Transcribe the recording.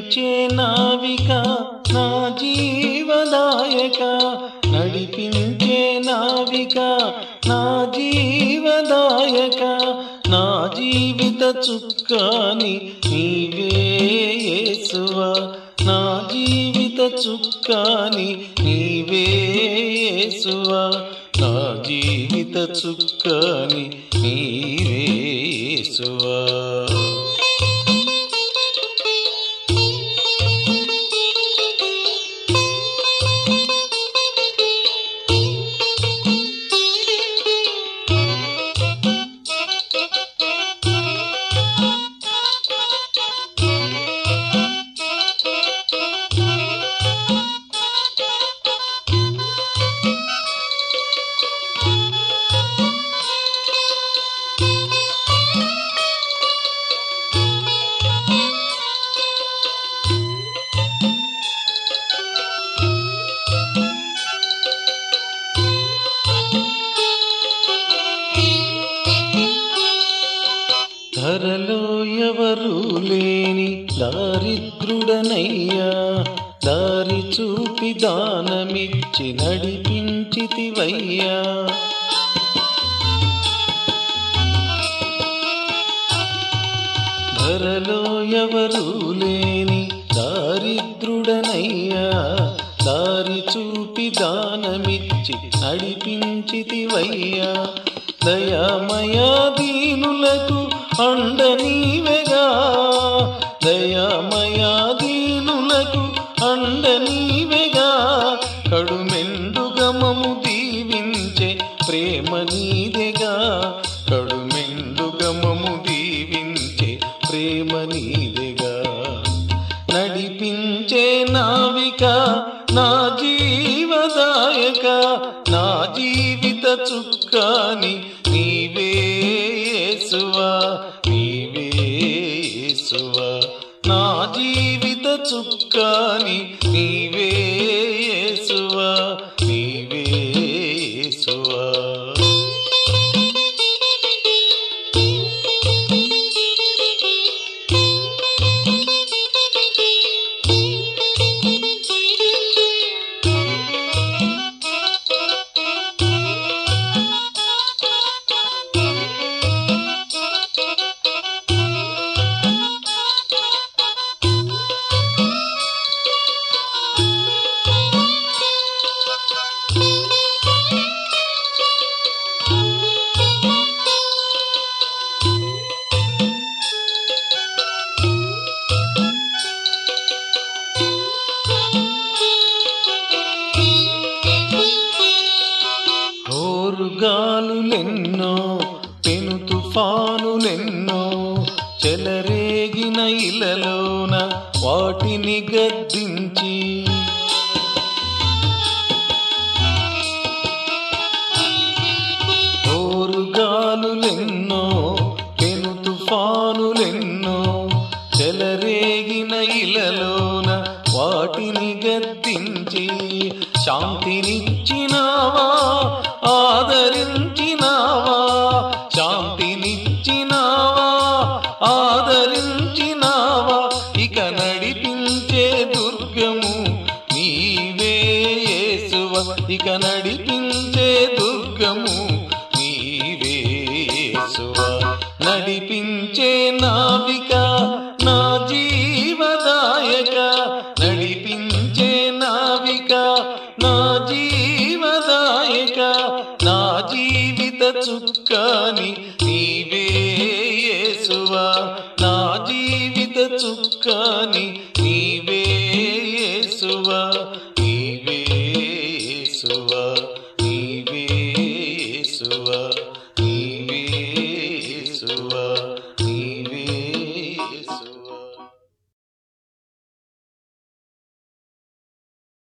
నడిపించే నావిక నా జీవదాయక నడిపించే నావిక నా జీవదాయక నా జీవిత చుక్కాని నీవే యేసువా నా జీవిత చుక్కాని నీవే యేసువా నా జీవిత చుక్కాని నీవే యేసువా ధరలో ఎవరు లేని దారిద్రుడనయ్యా దారి చూపి దానమిచ్చి నడిపించితివయ్యా ధరలో ఎవరు లేని దారిద్రుడనయ్యా దారి చూపి దానమిచ్చి నడిపించితివయ్యా దయామయా దీనులకు అండ నీవెగా దయామయా దీనులకు అండ నీవెగా కడుమెండుగా మము దీవించే ప్రేమ నీదెగా కడుమెండుగా మము దీవించే ప్రేమ నీదెగా నడిపించే నావిక నా జీవదాయక నా జీవిత చుక్కాని నీవే యేసువా నీవే యేసువా నా జీవిత చుక్కాని నీవే యేసువా నీవే యేసువా హోరుగాలులెన్నో పెను తుఫానులెన్నో చెలరేగిన ఇలలోన వాటిని గద్దించి హోరుగాలులెన్నో పెను తుఫానులెన్నో చెలరేగిన ఇలలోన వాటిని గద్దించి శాంతినిచ్చినావా ఆదరించినావా శాంతినిచ్చినావా ఆదరించినావా ఇక నడిపించే దుర్గము నీవే యేసువ ఇక నడిపించే దుర్గము నీవే యేసువ నడిపించే నావిక నా జీవదాయక నడిపించే నావిక నా జీవదాయక నా జీవిత చుక్కాని నీవే యేసువా నా జీవిత చుక్కాని నీవే యేసువా